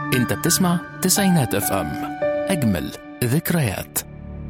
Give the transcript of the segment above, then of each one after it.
انت بتسمع تسعينات اف ام اجمل ذكريات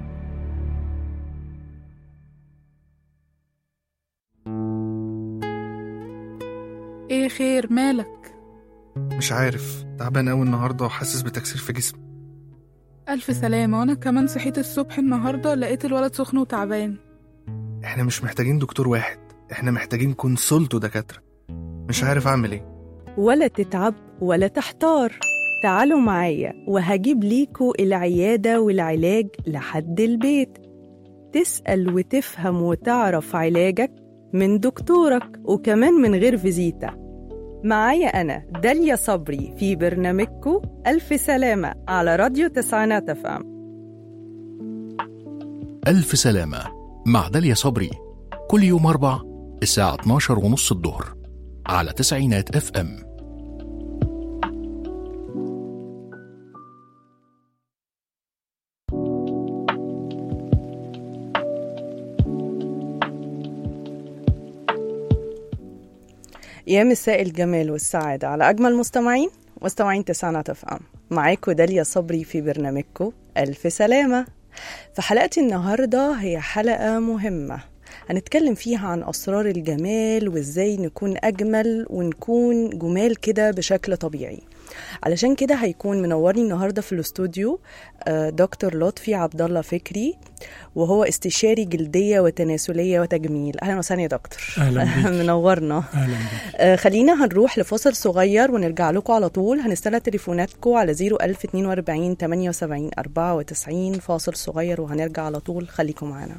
ايه خير مالك مش عارف تعبان قوي النهارده وحاسس بتكسير في جسمي الف سلامه وانا كمان صحيت الصبح النهارده لقيت الولد سخن وتعبان احنا مش محتاجين دكتور واحد احنا محتاجين كونسولت ودكاتره مش عارف اعمل ايه ولا تتعب ولا تحتار تعالوا معايا وهجيب ليكوا العيادة والعلاج لحد البيت تسأل وتفهم وتعرف علاجك من دكتورك وكمان من غير فيزيتا معايا أنا داليا صبري في برنامجكو ألف سلامة على راديو تسعينات أفهم ألف سلامة مع داليا صبري كل يوم أربع الساعة 12 ونص الظهر على تسعينات اف ام يا مساء الجمال والسعادة على أجمل مستمعين مستمعين تسعينات أفهم معاكم داليا صبري في برنامجكم ألف سلامة في حلقة النهاردة هي حلقة مهمة هنتكلم فيها عن أسرار الجمال وإزاي نكون أجمل ونكون جمال كده بشكل طبيعي علشان كده هيكون منورني النهارده في الاستوديو آه، دكتور لطفي عبد الله فكري وهو استشاري جلديه وتناسليه وتجميل اهلا وسهلا يا دكتور أهلا بيك. منورنا اهلا بك آه، خلينا هنروح لفاصل صغير ونرجع لكم على طول هنستنى تليفوناتكم على 01042 78 94 فاصل صغير وهنرجع على طول خليكم معانا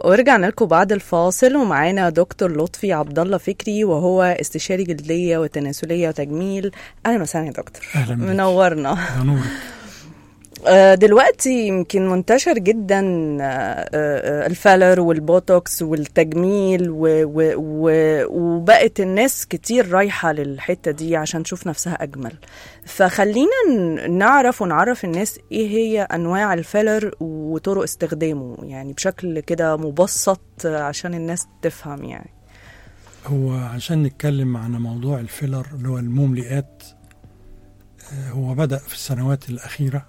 ورجعنا لكم بعد الفاصل ومعانا دكتور لطفي عبد الله فكري وهو استشاري جلديه وتناسليه وتجميل اهلا وسهلا يا دكتور أهلا بك. منورنا يا نور آه، دلوقتي يمكن منتشر جدا آه، آه، الفيلر والبوتوكس والتجميل و و و وبقت الناس كتير رايحة للحتة دي عشان تشوف نفسها أجمل فخلينا ن- نعرف ونعرف الناس إيه هي أنواع الفيلر وطرق استخدامه يعني بشكل كده مبسط آه، عشان الناس تفهم يعني هو عشان نتكلم عن موضوع الفيلر اللي هو المملئات آه، هو بدأ في السنوات الأخيرة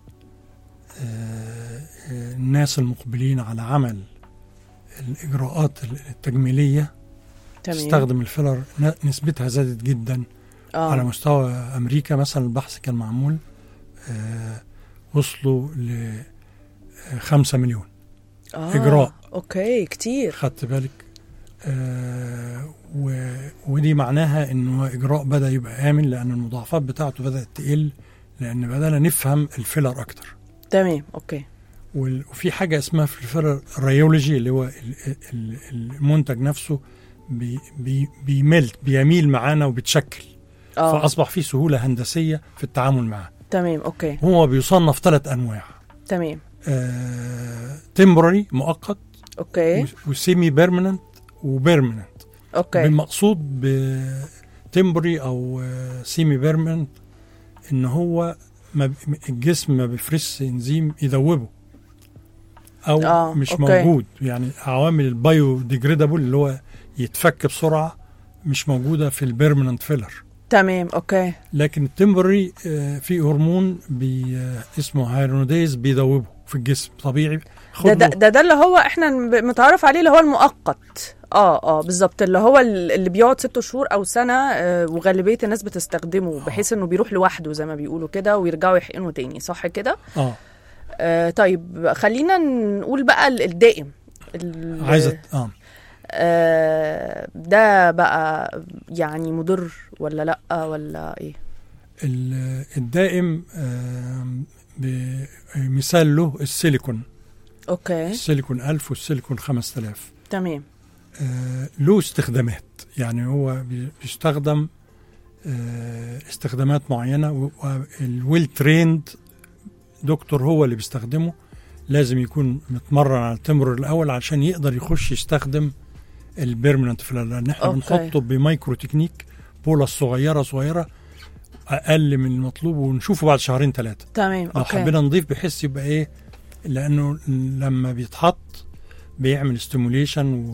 آه، آه، الناس المقبلين على عمل الإجراءات التجميلية تستخدم الفيلر ن- نسبتها زادت جدا آه. على مستوى أمريكا مثلا البحث كان معمول آه، وصلوا ل آه، خمسة مليون آه. إجراء. أوكي كتير خدت بالك آه و... ودي معناها انه اجراء بدا يبقى امن لان المضاعفات بتاعته بدات تقل لان بدانا نفهم الفيلر اكتر تمام أوكي وال- وفي حاجه اسمها في الفيلر ريولوجي اللي هو ال- ال- المنتج نفسه بي بي بيملت بيميل معانا وبيتشكل آه فاصبح في سهوله هندسيه في التعامل معاه تمام أوكي هو بيصنف ثلاث انواع تمام آه تمبرري مؤقت أوكي وسيمي بيرمننت وبيرمننت أوكي بالمقصود بتمبري او سيمي بيرمنت ان هو ما ب- الجسم ما بيفرزش انزيم يذوبه او آه، آه مش أوكي. أوكي. موجود يعني عوامل البايو ديجريدابل اللي هو يتفك بسرعه مش موجوده في البيرمننت فيلر تمام أوكي لكن التمبري آه، في هرمون بي آه، اسمه هيرونوديز بيذوبه في الجسم طبيعي خد ده ده, له- ده ده اللي هو احنا ب- متعرف عليه اللي هو المؤقت اه اه بالظبط اللي هو ال- اللي بيقعد ست شهور او سنه آه وغالبيه الناس بتستخدمه بحيث انه بيروح لوحده زي ما بيقولوا كده ويرجعوا يحقنوا تاني صح كده؟ اه آه طيب خلينا نقول بقى ال- الدائم ال- عايزه اه آه ده بقى يعني مضر ولا لا ولا ايه؟ ال- الدائم آم، ب- مثال له السيليكون اوكي السيليكون 1000 والسيليكون 5000 تمام آه، له استخدامات يعني هو بي- بيستخدم آه، استخدامات معينة والويل تريند دكتور هو اللي بيستخدمه لازم يكون متمرن على التمرر الأول عشان يقدر يخش يستخدم البيرمننت فيلر لأن احنا أوكي. بنحطه بمايكرو تكنيك بولة صغيرة صغيرة أقل من المطلوب ونشوفه بعد شهرين ثلاثة تمام لو اوكي حبينا نضيف بحيث يبقى ايه لانه لما بيتحط بيعمل ستيموليشن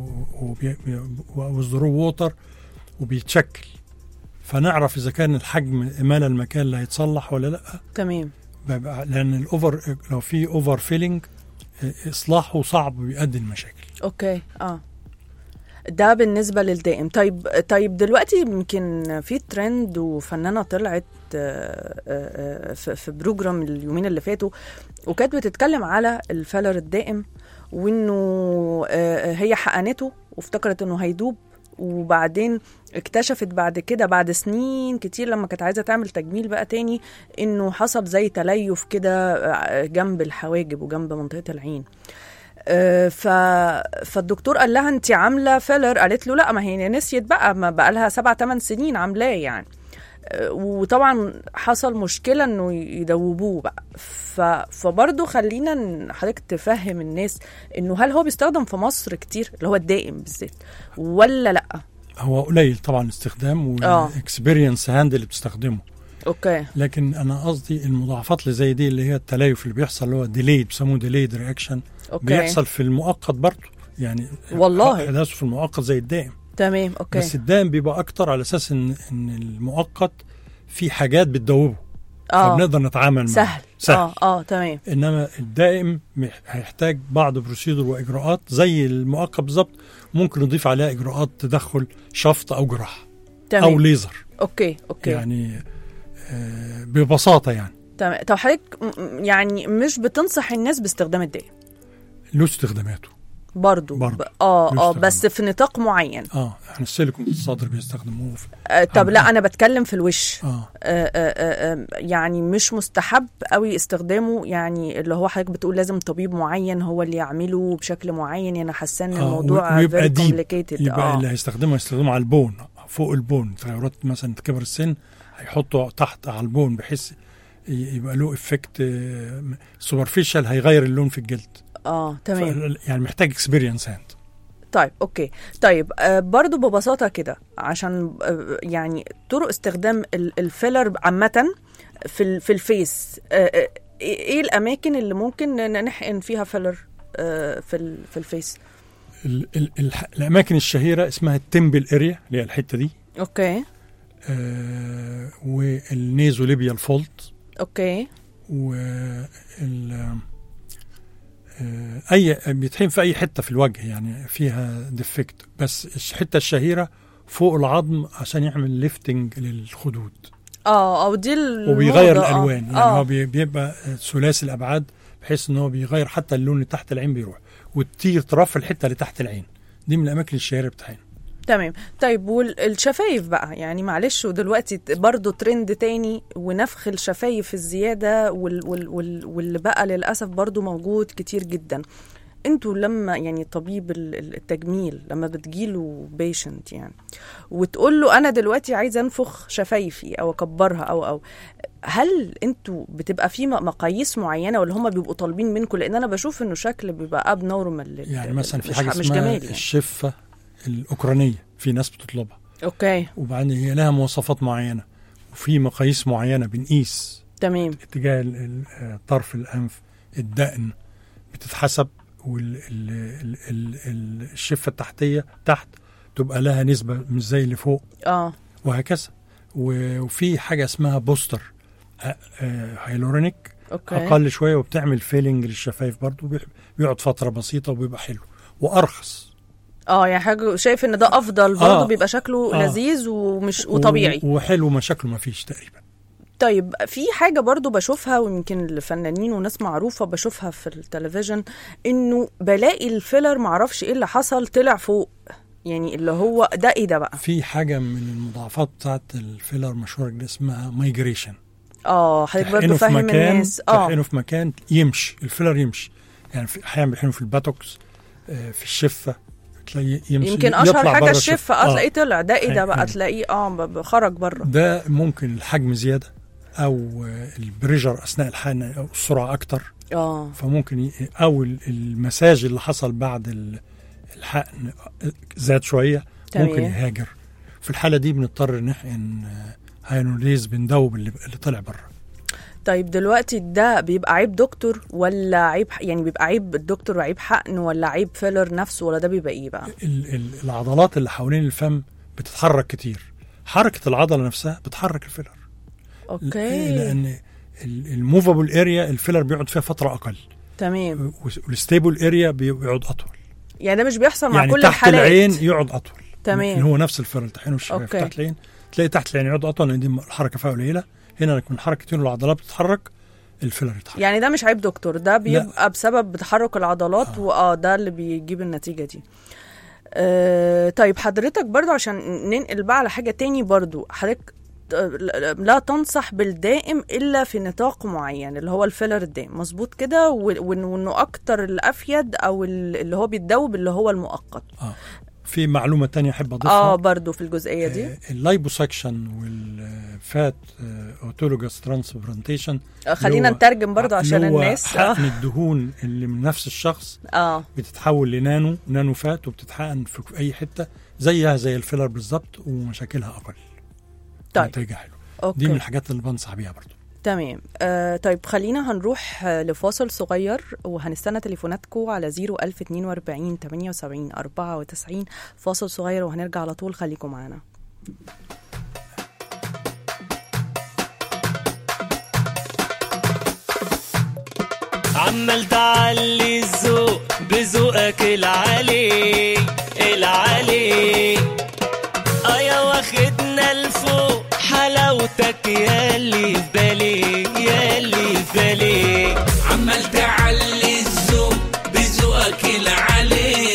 وزرو ووتر وبيتشكل فنعرف اذا كان الحجم مال المكان اللي هيتصلح ولا لا تمام بيبقى- لان الاوفر لو في اوفر فيلينج اصلاحه صعب ويؤدي لمشاكل اوكي اه ده بالنسبه للدائم طيب طيب دلوقتي يمكن في ترند وفنانه طلعت آه، آه، آه، في في بروجرام اليومين اللي فاتوا وكانت بتتكلم على الفيلر الدائم وانه آه، هي حقنته وافتكرت انه هيدوب وبعدين اكتشفت بعد كده بعد سنين كتير لما كانت عايزه تعمل تجميل بقى تاني انه حصل زي تليف كده آه، جنب الحواجب وجنب منطقه العين آه، ف... فالدكتور قال لها انت عامله فيلر قالت له لا ما هي نسيت بقى ما بقى لها سبع ثمان سنين عاملاه يعني آه، وطبعا حصل مشكله انه يدوبوه بقى ف... فبرضه خلينا ن- حضرتك تفهم الناس انه هل هو بيستخدم في مصر كتير اللي هو الدائم بالذات ولا لا هو قليل طبعا استخدام آه. والاكسبيرينس هاند اللي بتستخدمه اوكي لكن انا قصدي المضاعفات اللي زي دي اللي هي التليف اللي بيحصل اللي هو ديليد بيسموه ديليد رياكشن اوكي بيحصل في المؤقت برضه يعني والله. احداثه في المؤقت زي الدائم تمام اوكي بس الدائم بيبقى اكتر على اساس ان ان المؤقت في حاجات بتدوبه اه فبنقدر نتعامل معاه سهل سهل اه اه تمام انما الدائم مح- هيحتاج بعض بروسيدور واجراءات زي المؤقت بالظبط ممكن نضيف عليها اجراءات تدخل شفط او جراحه او تمام ليزر اوكي اوكي يعني آه ببساطه يعني تمام طب حضرتك م- م- يعني مش بتنصح الناس باستخدام الدائم له استخداماته برضو, برضو. ب- اه اه بيستخدم. بس في نطاق معين اه احنا السيليكون الصدر بيستخدموه في آه طب عم- لا انا بتكلم في الوش اه آه آه آه آه، يعني مش مستحب قوي استخدامه يعني اللي هو حضرتك بتقول لازم طبيب معين هو اللي يعمله بشكل معين انا حاسه ان آه، الموضوع ويبقى very ديب complicated يبقى اه اللي هيستخدمه يستخدمه على البون فوق البون تغيرات مثلا كبر السن هيحطه تحت على البون بحيث ي- يبقى له افكت سوبرفيشال هيغير اللون في الجلد اه تمام ف- يعني محتاج اكسبيرينس هاند طيب اوكي طيب آه برضو ببساطه كده عشان آه يعني طرق استخدام ال- الفيلر عامه في ال- في الفيس آه آه، ايه الاماكن اللي ممكن ن- نحقن فيها فيلر آه في ال- في الفيس ال ال ال الاماكن الشهيره اسمها التمبل اريا اللي هي الحته دي اوكي آه والنيزو ليبيال فولت اوكي وال آه، اي بيتحين في اي حته في الوجه يعني فيها ديفكت بس الحته الشهيره فوق العظم عشان يعمل ليفتنج للخدود اه او دي الموضة، وبيغير آه. الالوان يعني آه. هو بي- بيبقى ثلاثي الابعاد بحيث ان هو بيغير حتى اللون اللي تحت العين بيروح وتيجي ترف الحته اللي تحت العين دي من الاماكن الشهيره بتاعنا تمام طيب والشفايف بقى يعني معلش ودلوقتي ت- برضو ترند تاني ونفخ الشفايف الزيادة وال وال وال واللي بقى للأسف برضو موجود كتير جدا انتوا لما يعني طبيب ال- ال- التجميل لما بتجيله بيشنت يعني وتقول له انا دلوقتي عايزه انفخ شفايفي او اكبرها او او هل انتوا بتبقى في م- مقاييس معينه ولا هم بيبقوا طالبين منكم لان انا بشوف انه شكل بيبقى اب نورمال يعني مثلا في مش حاجه ح- مش اسمها جمالي يعني. الشفه الاوكرانيه في ناس بتطلبها اوكي وبعدين هي لها مواصفات معينه وفي مقاييس معينه بنقيس تمام اتجاه ال- ال- آه، طرف الانف الدقن بتتحسب والشفه التحتيه تحت تبقى لها نسبه مش زي اللي فوق اه وهكذا و- وفي حاجه اسمها بوستر آه، آه، هايلورونيك اوكي اقل شويه وبتعمل فيلينج للشفايف برضو بيح- بيقعد فتره بسيطه وبيبقى حلو وارخص اه يعني حاجه شايف ان ده افضل برضه آه. بيبقى شكله آه. لذيذ ومش وطبيعي و- وحلو مشاكله ما فيش تقريبا طيب في حاجة برضو بشوفها ويمكن الفنانين وناس معروفة بشوفها في التلفزيون انه بلاقي الفيلر معرفش ايه اللي حصل طلع فوق يعني اللي هو ده ايه ده بقى في حاجه من المضاعفات بتاعت الفيلر مشهوره جدا اسمها مايجريشن اه حضرتك برضو تحقنه في فاهم مكان الناس اه تحقنه في مكان يمشي الفيلر يمشي يعني في احيانا بيحقنوا في الباتوكس آه، في الشفه تلاقيه يمشي يمكن اشهر يطلع حاجة بره الشفة اه تلاقيه طلع ده ايه ده أيوة. بقى تلاقيه اه ب- ب- خرج بره ده ممكن الحجم زياده او آه، البريجر اثناء الحقن او السرعه اكتر اه فممكن ي... او ال- المساج اللي حصل بعد ال- الحقن زاد شويه تمام. ممكن يهاجر في الحاله دي بنضطر نحقن آه، هاينوليز بندوب اللي, اللي طلع بره طيب دلوقتي ده بيبقى عيب دكتور ولا عيب يعني بيبقى عيب الدكتور وعيب حقن ولا عيب فيلر نفسه ولا ده بيبقى ايه بقى ال- ال- العضلات اللي حوالين الفم بتتحرك كتير حركه العضله نفسها بتحرك الفيلر اوكي لان الموفابل اريا الفيلر بيقعد فيها فتره اقل تمام والستيبل اريا بيقعد اطول يعني ده مش بيحصل مع يعني كل تحت الحالات العين يقعد اطول تمام. اللي هو نفس الفيلر تحينه الشفايف أوكي. تحت العين تلاقي تحت العين يقعد اطول لان دي الحركه فيها قليله هنا من حركتين العضلات بتتحرك الفيلر يتحرك يعني ده مش عيب دكتور ده بيبقى بسبب تحرك العضلات واه ده اللي بيجيب النتيجة دي آه طيب حضرتك برضو عشان ننقل بقى على حاجة تاني برضو حضرتك آه، لا تنصح بالدائم الا في نطاق معين اللي هو الفيلر الدائم مظبوط كده و- وإن- وانه اكتر الافيد او ال- اللي هو بيتدوب اللي هو المؤقت اه في معلومه تانية احب اضيفها اه برضو في الجزئية دي آه، اللايبوسكشن والفات اوتولوجاس ترانسبلانتيشن آه خلينا نترجم برضو عشان اللي هو الناس حقن الدهون اللي من نفس الشخص اه بتتحول لنانو نانو فات وبتتحقن في في اي حته زيها زي الفيلر بالظبط ومشاكلها اقل طيب نتيجه حلوه اوكي دي من الحاجات اللي بنصح بيها برضو تمام آه طيب خلينا هنروح آه، لفاصل صغير وهنستنى تليفوناتكم على 01042 78 94 فاصل صغير وهنرجع على طول خليكم معانا عمال تعلي الذوق بذوقك العالي العالي اه يا واخدنا لفوق حلاوتك ياللي في بالي ياللي في بالي عمال تعلي الذوق بذوقك العلي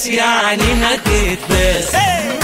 هتتباس يعني هتتباس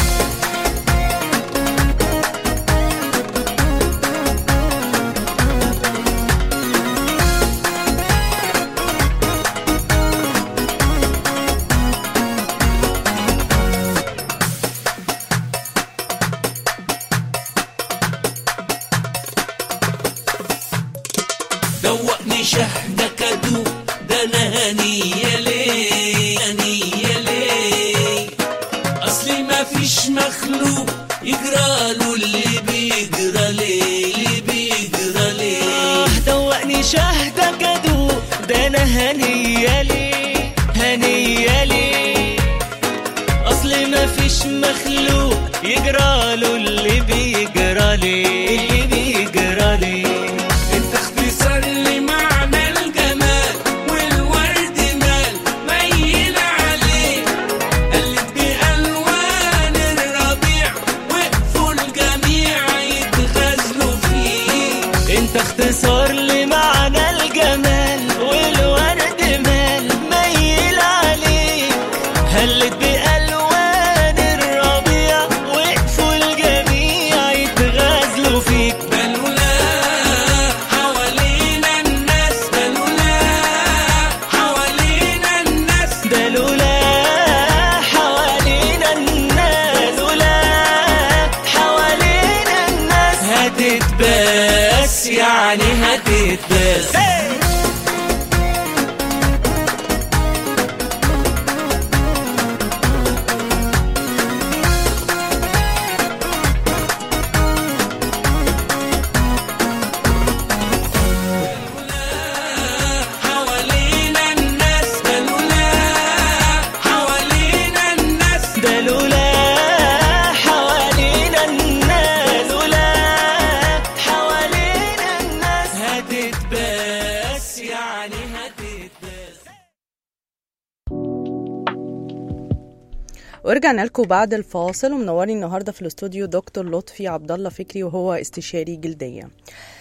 دوقني شهدك ادوق ده انا هنية ليه هنية ليه اصلي ما فيش مخلوق يجرى له اللي بيجرى ليه اللي بيجرى ليه دوقني شهدك ادوق ده انا هنية ليه هنية ليه اصل ما فيش مخلوق يجرى له اللي بيجرى ليه اللي بيجرى ليه انت اختصار لمعنى الجمال والورد مال ميل عليه قلت بألوان الربيع وقفوا الجميع يتغزلوا فيه انت اختصار لمعنى الجمال والورد مال ميل عليه هلت بألوان الربيع وقفوا الجميع يتغازلوا فيك بلولا حوالينا الناس بلولا حوالينا الناس ده لولا حوالينا الناس لولا حوالينا الناس هتتباس يعني هتتباس حوالينا الناس ده لولا حوالينا الناس ده لولا حوالينا الناس لولا حوالينا الناس هتتباس يعني هتتباس ورجعنا لكم بعد الفاصل ومنوري النهارده في الاستوديو دكتور لطفي عبد الله فكري وهو استشاري جلديه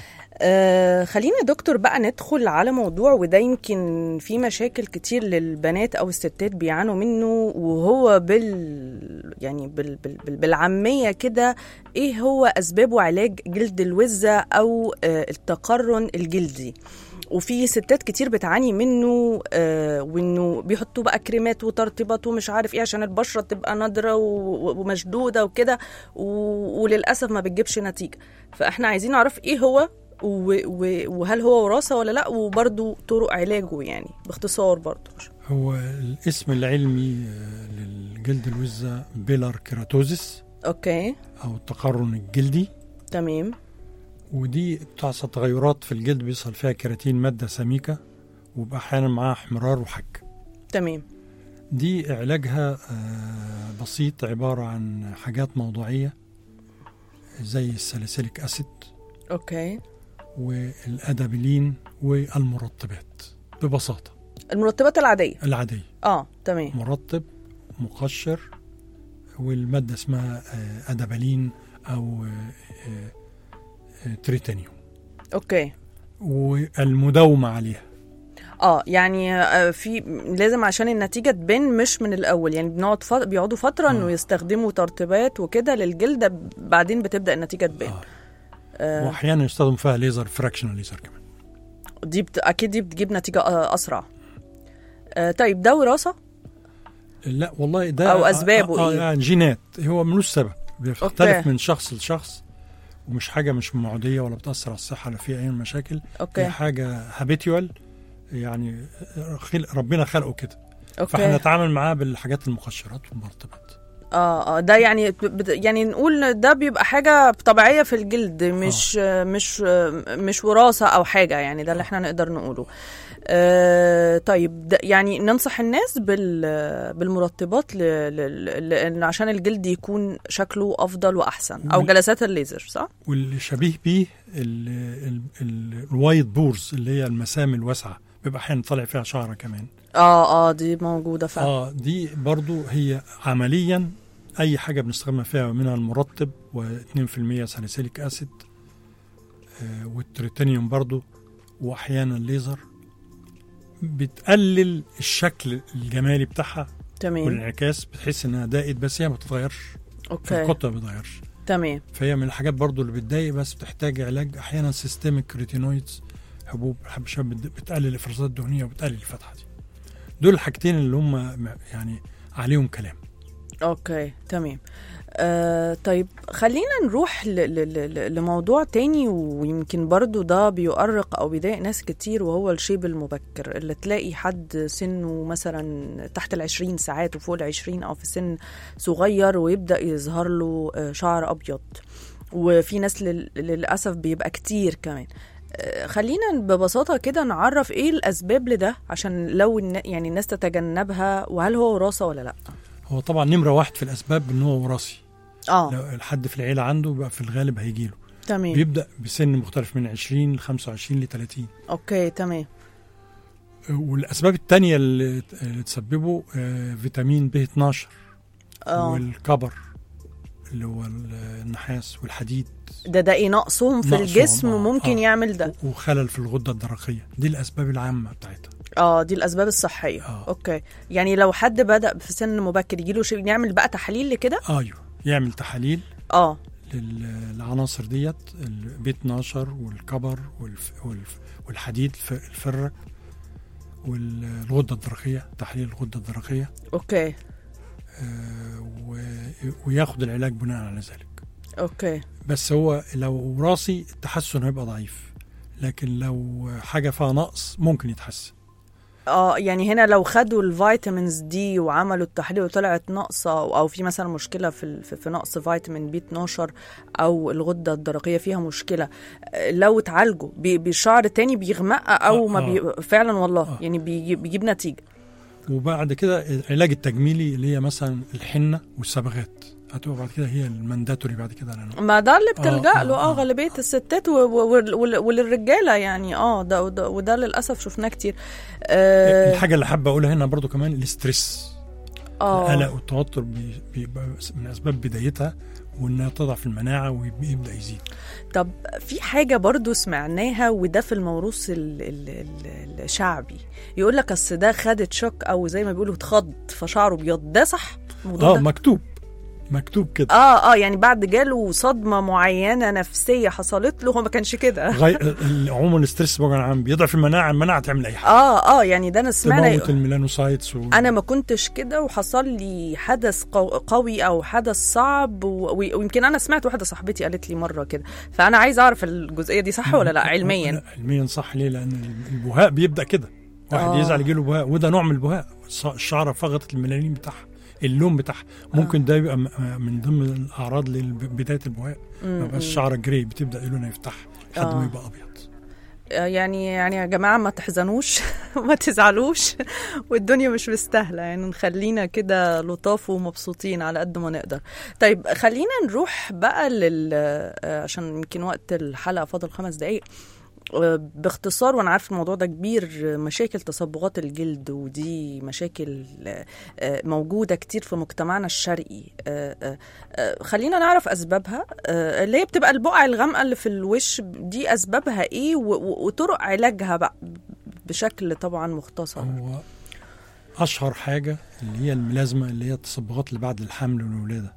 آه خلينا يا دكتور بقى ندخل على موضوع وده يمكن في مشاكل كتير للبنات او الستات بيعانوا منه وهو بال يعني بال بال بال بالعاميه كده ايه هو اسباب وعلاج جلد الوزه او آه التقرن الجلدي وفي ستات كتير بتعاني منه آه وانه بيحطوا بقى كريمات وترطيبات ومش عارف ايه عشان البشره تبقى نضره و- ومشدوده وكده و- وللاسف ما بتجيبش نتيجه فاحنا عايزين نعرف ايه هو و- و- وهل هو وراثه ولا لا وبرده طرق علاجه يعني باختصار برضه هو الاسم العلمي آه، للجلد الوزة بيلار كيراتوزيس اوكي أو التقرن الجلدي تمام ودي بتحصل تغيرات في الجلد بيصل فيها كيراتين مادة سميكة وبقى أحيانا معاها احمرار وحك تمام دي علاجها آه، بسيط عبارة عن حاجات موضوعية زي الساليسيليك أسيد اوكي والأدابلين والمرطبات ببساطة المرطبات العاديه العادية اه تمام مرطب مقشر والمادة اسمها آه، أدابلين أو آه، آه، آه، تريتانيوم اوكي والمداومة عليها اه يعني آه، في لازم عشان النتيجه تبان مش من الاول يعني بنقعد فت... بيقعدوا فتره انه آه. يستخدموا ترطيبات وكده للجلد بعدين بتبدا النتيجه تبان آه. آه. وأحيانا يستخدم فيها ليزر فراكشنال ليزر كمان دي بت... اكيد دي بتجيب نتيجه آه، اسرع آه طيب ده وراثه لا والله ده أو أسبابه آه إيه؟ يعني جينات هو ملوش سبب بيختلف أوكي. من شخص لشخص ومش حاجة مش معدية ولا بتأثر على الصحة ولا فيها أي مشاكل هي اوكي حاجة هابيتوال يعني خلق ربنا خلقه كده فاحنا اوكي نتعامل معاه بالحاجات المخشرات والمرطبات اه اه ده يعني بت... يعني نقول ده بيبقى حاجه طبيعيه في الجلد مش آه. مش آه، مش وراثه او حاجه يعني ده اللي احنا نقدر نقوله آه طيب ده يعني ننصح الناس بال بالمرطبات ل... ل... ل... عشان الجلد يكون شكله افضل واحسن او وال- جلسات الليزر صح واللي شبيه بيه ال- ال- ال- الوايت بورز اللي هي المسام الواسعة بيبقى أحيانا طالع فيها شعرة كمان اه اه دي موجوده فعلا اه دي برضو هي عمليا اي حاجه بنستخدمها فيها منها المرطب و2% ساليسيليك اسيد آه والتريتانيوم برضو واحيانا الليزر بتقلل الشكل الجمالي بتاعها تمام والانعكاس بتحس انها ضاقت بس هي ما بتتغيرش في اوكي القطه ما بتتغيرش تمام فهي من الحاجات برضو اللي بتضايق بس بتحتاج علاج احيانا سيستميك ريتينويدز حبوب حبشات بت- بتقلل الافرازات الدهنيه وبتقلل الفتحه دي دول الحاجتين اللي هم م- يعني عليهم كلام اوكي تمام آه طيب خلينا نروح ل- ل- ل- لموضوع تاني ويمكن برضو ده بيؤرق او بيضايق ناس كتير وهو الشيب المبكر اللي تلاقي حد سنه مثلا تحت العشرين ساعات وفوق العشرين او في سن صغير ويبدأ يظهر له آه، شعر ابيض وفي ناس لل- للأسف بيبقى كتير كمان آه، خلينا ببساطة كده نعرف ايه الأسباب لده عشان لو الن- يعني الناس تتجنبها وهل هو وراثة ولا لأ هو طبعا نمره واحد في الاسباب ان هو وراثي اه لو الحد في العيله عنده بقى في الغالب هيجيله تمام بيبدا بسن مختلف من 20 ل 25 ل 30 اوكي تمام والاسباب الثانيه اللي اللي تسببه آه، فيتامين ب 12 اه والكبر اللي هو ال- النحاس والحديد ده ده ايه نقصهم في نقصهم، الجسم آه، ممكن آه. يعمل ده وخلل في الغده الدرقيه دي الاسباب العامه بتاعتها اه دي الاسباب الصحيه آه. اوكي يعني لو حد بدا في سن مبكر يجيله شيء نعمل بقى تحاليل لكده ايوه يعمل تحاليل اه للعناصر ديت البي 12 والكبر والف والف والحديد الف- الفرة والغدة الدرقية تحليل الغدة الدرقية اوكي آه، و- وياخد العلاج بناء على ذلك اوكي بس هو لو وراثي التحسن هيبقى ضعيف لكن لو حاجة فيها نقص ممكن يتحسن اه يعني هنا لو خدوا الفيتامينز دي وعملوا التحليل وطلعت ناقصه او أو في مثلا مشكله في ال- في في نقص فيتامين بي 12 او الغده الدرقيه فيها مشكله آه، لو اتعالجوا بي- بالشعر تاني بيغمق او آه، ما آه. بي فعلا والله آه. يعني بيجيب, بيجيب نتيجه وبعد كده العلاج التجميلي اللي هي مثلا الحنة والصبغات هتبقى بعد كده هي المانداتوري بعد كده لأنه ما ده اللي بتلجأ آه، له اه آه. غالبيه الستات و- و- وال- وال- وللرجاله يعني اه ده وده, وده للاسف شفناه كتير اه, الحاجة اللي حابة أقولها هنا برضو كمان الاسترس آه. القلق والتوتر بي- بيبقى من اسباب بدايتها وانها تضعف المناعه ويبدا يزيد طب في حاجة برضو سمعناها وده في الموروث ال- ال- ال- الشعبي يقول لك اصل ده خدت شوك او زي ما بيقولوا اتخض فشعره ابيض ده صح؟ الموضوع اه ده؟ مكتوب مكتوب كده اه اه يعني بعد جاله صدمة معينة نفسية حصلت له هو ما كانش كده غي... ال- عموما الاسترس بوجه عام بيضعف المناعه المناعه تعمل اي حاجه اه اه يعني ده انا سمعنا تموت الميلانوسايتس و... انا ما كنتش كده وحصل لي حدث قو- قوي او حدث صعب و- و- ويمكن انا سمعت واحده صاحبتي قالت لي مره كده فانا عايزه اعرف الجزئيه دي صح ولا لا علميا لا، علميا صح ليه لان البهاء بيبدا كده واحد آه. يزعل يجيله بهاء وده نوع من البهاء الص- الشعره فقدت الميلانين بتاعها اللون بتاعها ممكن ده يبقى م- من ضمن الاعراض لبدايه البهاء ما بقاش الشعر جراي بتبدا لونها يفتح لحد آه. ما يبقى ابيض آه، يعني يعني يا جماعه ما تحزنوش وما تزعلوش والدنيا مش مستاهله يعني نخلينا كده لطاف ومبسوطين على قد ما نقدر طيب خلينا نروح بقى لل آه، عشان يمكن وقت الحلقه فاضل خمس دقائق آه، باختصار وانا عارف الموضوع ده كبير آه، مشاكل تصبغات الجلد ودي مشاكل آه، آه، موجوده كتير في مجتمعنا الشرقي آه، آه، آه، خلينا نعرف اسبابها آه، اللي هي بتبقى البقع الغامقه اللي في الوش دي اسبابها ايه و- و- وطرق علاجها بقى بشكل طبعا مختصر هو اشهر حاجه اللي هي الملازمه اللي هي التصبغات اللي بعد الحمل والولاده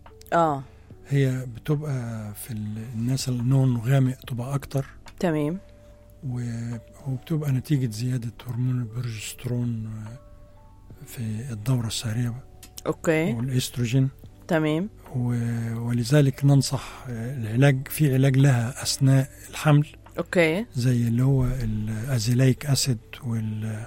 اه هي بتبقى في ال- الناس اللي لون غامق تبقى اكتر تمام و- وبتبقى نتيجه زياده هرمون البروجسترون في الدوره الشهريه اوكي والاستروجين تمام و- ولذلك ننصح العلاج في علاج لها اثناء الحمل اوكي زي اللي هو الازيليك اسيد وال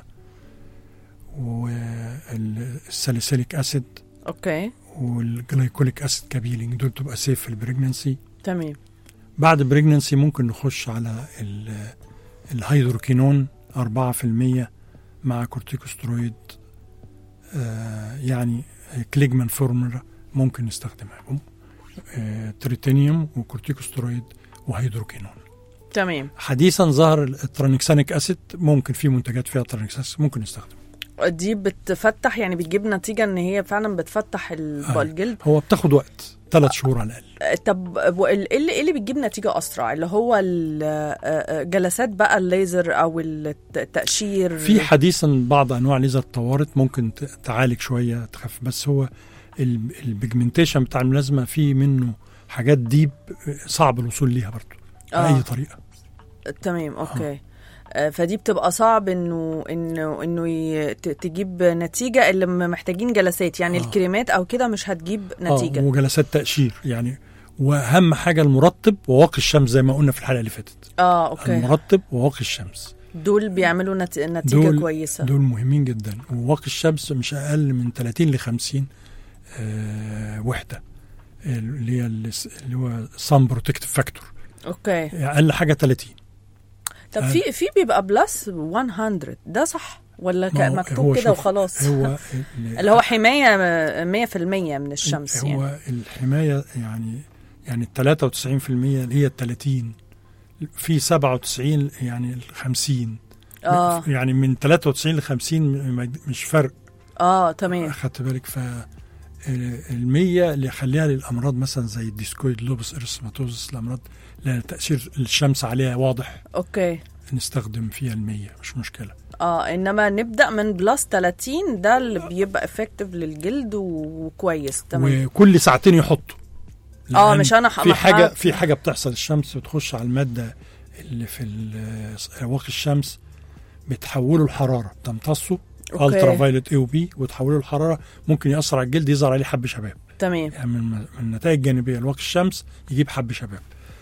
والساليسيليك اسيد اوكي والجلايكوليك اسيد كابيلينج دول تبقى سيف في البريجننسي تمام بعد البريجننسي ممكن نخش على ال- الهيدروكينون 4% مع كورتيكوسترويد آه يعني كليجمان فورمولا ممكن نستخدمها آه تريتينيوم وكورتيكوسترويد وهيدروكينون تمام حديثا ظهر الترانكسانيك اسيد ممكن في منتجات فيها ترانكسانيك اسيد ممكن نستخدمه دي بتفتح يعني بتجيب نتيجه ان هي فعلا بتفتح ال- آه. الجلد هو بتاخد وقت ثلاث شهور على الاقل طب و- ال- ايه اللي إيه اللي بتجيب نتيجه اسرع اللي هو الجلسات بقى الليزر او الت- التقشير في حديثا بعض انواع ليزر طوارئ ممكن ت- تعالج شويه تخف بس هو ال- البيجمنتيشن بتاع الملازمه فيه منه حاجات ديب صعب الوصول ليها برضه آه. باي طريقه تمام اوكي آه، فدي بتبقى صعب انه انه انه ي- ت- تجيب نتيجه اللي م- محتاجين جلسات يعني آه. الكريمات او كده مش هتجيب نتيجه اه وجلسات تقشير يعني واهم حاجه المرطب وواقي الشمس زي ما قلنا في الحلقه اللي فاتت اه اوكي المرطب وواقي الشمس دول بيعملوا نت... نتيجه دول- كويسه دول مهمين جدا وواقي الشمس مش اقل من 30 ل 50 آه وحده اللي هي الس- اللي هو سان بروتكتيف فاكتور اوكي اقل حاجه 30 طب آه. في في بيبقى بلس 100 ده صح ولا ك- ما هو- مكتوب هو كده شوف، وخلاص هو اللي هو حمايه 100% من الشمس يعني هو الحمايه يعني يعني ال 93% اللي هي ال 30 في 97 يعني ال 50 اه يعني من 93 ل 50 م- م- مش فرق اه تمام اخدت بالك ف ال 100 اللي يخليها للامراض مثلا زي الديسكويد لوبس ارسماتوزس الامراض اللي تاثير الشمس عليها واضح اوكي نستخدم فيها ال 100 مش مشكله اه انما نبدا من بلس 30 ده اللي بيبقى افكتيف للجلد وكويس تمام وكل ساعتين يحطوا اه لأن مش انا ح- في حاجه ح- في حاجه بتحصل الشمس بتخش على الماده اللي في ال- واقي الشمس بتحوله الحراره تمتصه أوكي. الترا فايلوت اي وبي وتحوله الحراره ممكن ياثر على الجلد يظهر عليه حب شباب تمام يعني من من النتائج الجانبيه لواقي الشمس يجيب حب شباب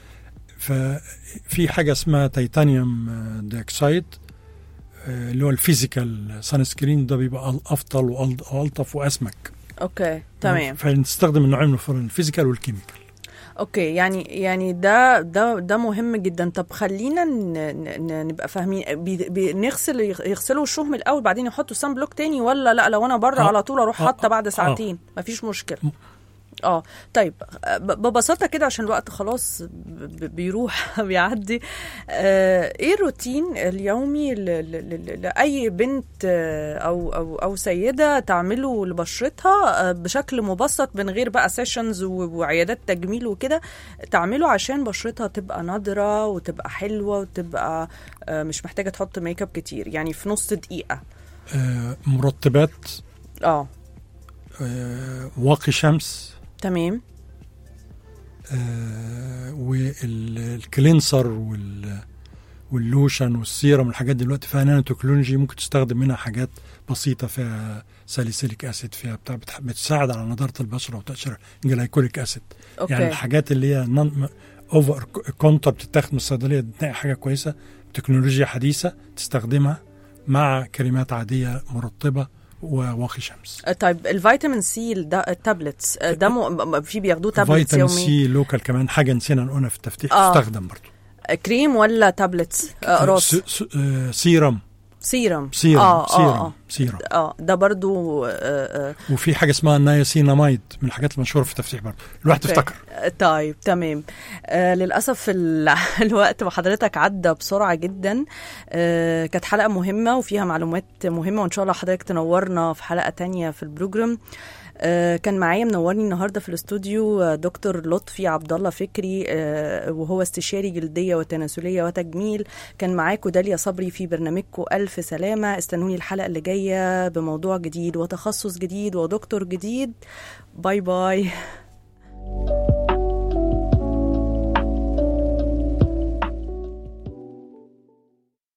ففي حاجه اسمها تيتانيوم ديوكسيد اللي هو الفيزيكال سان سكرين ده بيبقى افضل وألط- والطف واسمك اوكي تمام فنستخدم النوعين من الفرن الفيزيكال والكيميكال اوكي يعني يعني ده ده ده مهم جدا طب خلينا ن- ن- نبقى فاهمين بي- بنغسل يغسلوا وشهم الاول بعدين يحطوا سان بلوك تاني ولا لا لو انا بره آه. على طول اروح آه. حاطه بعد آه. ساعتين مفيش مشكله اه طيب ب- ببساطه كده عشان الوقت خلاص ب- ب- بيروح بيعدي آه ايه الروتين اليومي ل- ل- ل- لاي بنت آه، او او او سيده تعمله لبشرتها آه، بشكل مبسط من غير بقى سيشنز وعيادات تجميل وكده تعمله عشان بشرتها تبقى نضره وتبقى حلوه وتبقى آه، مش محتاجه تحط ميك اب كتير يعني في نص دقيقه آه، مرطبات اه آه، واقي شمس تمام آه، والكلينسر وال واللوشن والسيرم والحاجات دي دلوقتي فيها نانو تكنولوجي ممكن تستخدم منها حاجات بسيطه فيها ساليسيليك اسيد فيها بتاع بتح- بتساعد على نضاره البشره وتقشير جلايكوليك اسيد اوكي يعني الحاجات اللي هي نون اوفر كونتا بتتاخد من الصيدليه تلاقي حاجه كويسه تكنولوجيا حديثه تستخدمها مع كريمات عاديه مرطبه وواقي شمس آه، طيب الفيتامين سي ده التابلتس آه، ده م... م- في بياخدوه تابلتس فيتامين يومي سي لوكال كمان حاجه نسينا نقولها في التفتيح آه. تستخدم برضه آه، كريم ولا تابلتس آه، راس س- س- آه، سيرم سيرم سيرم اه سيرم اه سيرم اه اه ده برضو آه آه وفي حاجه اسمها النياسيناميد من الحاجات المشهوره في التفتيح برضه الواحد أوكي. تفتكر آه، طيب تمام آه للأسف ال... الوقت وحضرتك عدى بسرعة جدا آه كانت حلقة مهمة وفيها معلومات مهمة وإن شاء الله حضرتك تنورنا في حلقة تانية في البروجرام آه، كان معايا منورني النهارده في الاستوديو آه، دكتور لطفي عبد الله فكري آه، وهو استشاري جلديه وتناسليه وتجميل كان معاكم داليا صبري في برنامجكم الف سلامه استنوني الحلقه اللي جايه بموضوع جديد وتخصص جديد ودكتور جديد باي باي